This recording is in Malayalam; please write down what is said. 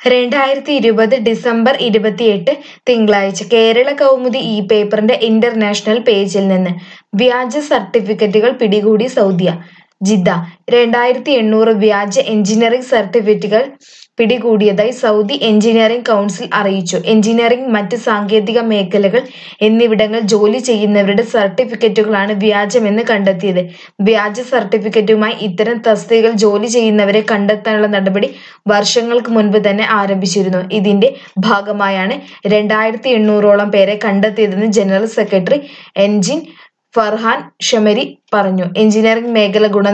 രണ്ടായിരത്തി ഇരുപത് ഡിസംബർ ഇരുപത്തിയെട്ട് തിങ്കളാഴ്ച കേരള കൗമുദി ഈ പേപ്പറിന്റെ ഇന്റർനാഷണൽ പേജിൽ നിന്ന് വ്യാജ സർട്ടിഫിക്കറ്റുകൾ പിടികൂടി സൗദിയ ജിദ്ദ രണ്ടായിരത്തി എണ്ണൂറ് വ്യാജ എഞ്ചിനീയറിംഗ് സർട്ടിഫിക്കറ്റുകൾ പിടികൂടിയതായി സൗദി എഞ്ചിനീയറിംഗ് കൗൺസിൽ അറിയിച്ചു എഞ്ചിനീയറിംഗ് മറ്റ് സാങ്കേതിക മേഖലകൾ എന്നിവിടങ്ങളിൽ ജോലി ചെയ്യുന്നവരുടെ സർട്ടിഫിക്കറ്റുകളാണ് വ്യാജമെന്ന് കണ്ടെത്തിയത് വ്യാജ സർട്ടിഫിക്കറ്റുമായി ഇത്തരം തസ്തികയിൽ ജോലി ചെയ്യുന്നവരെ കണ്ടെത്താനുള്ള നടപടി വർഷങ്ങൾക്ക് മുൻപ് തന്നെ ആരംഭിച്ചിരുന്നു ഇതിന്റെ ഭാഗമായാണ് രണ്ടായിരത്തി എണ്ണൂറോളം പേരെ കണ്ടെത്തിയതെന്ന് general secretary engine Farhan Shamari പറഞ്ഞു എഞ്ചിനീയറിംഗ് മേഖല ഗുണ